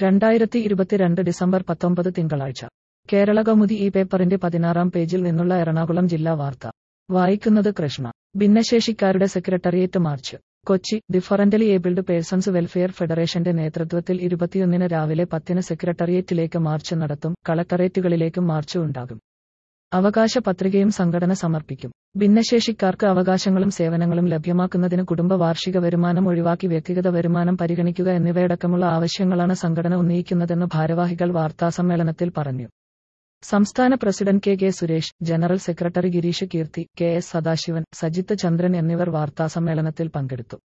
രണ്ടായിരത്തി ഇരുപത്തിരണ്ട് ഡിസംബർ പത്തൊമ്പത് തിങ്കളാഴ്ച കേരള കൗമുദി ഈ പേപ്പറിന്റെ പതിനാറാം പേജിൽ നിന്നുള്ള എറണാകുളം ജില്ലാ വാർത്ത വായിക്കുന്നത് കൃഷ്ണ ഭിന്നശേഷിക്കാരുടെ secretariat march Kochi differently abled persons welfare ഫെഡറേഷന്റെ നേതൃത്വത്തിൽ ഇരുപത്തിയൊന്നിന് രാവിലെ പത്തിന് സെക്രട്ടേറിയറ്റിലേക്ക് മാർച്ച് നടത്തും കളക്ടറേറ്റുകളിലേക്കും മാർച്ച് ഉണ്ടാകും അവകാശ പത്രികയും സംഘടന സമർപ്പിക്കും ഭിന്നശേഷിക്കാർക്ക് അവകാശങ്ങളും സേവനങ്ങളും ലഭ്യമാക്കുന്നതിന് കുടുംബ വാർഷിക വരുമാനം ഒഴിവാക്കി വ്യക്തിഗത വരുമാനം പരിഗണിക്കുക എന്നിവയടക്കമുള്ള ആവശ്യങ്ങളാണ് സംഘടന ഉന്നയിക്കുന്നതെന്ന് ഭാരവാഹികൾ വാർത്താസമ്മേളനത്തിൽ പറഞ്ഞു സംസ്ഥാന president K K Suresh general secretary Girish Keerthi K S Sadasivan Sajith Chandran എന്നിവർ വാർത്താസമ്മേളനത്തിൽ പങ്കെടുത്തു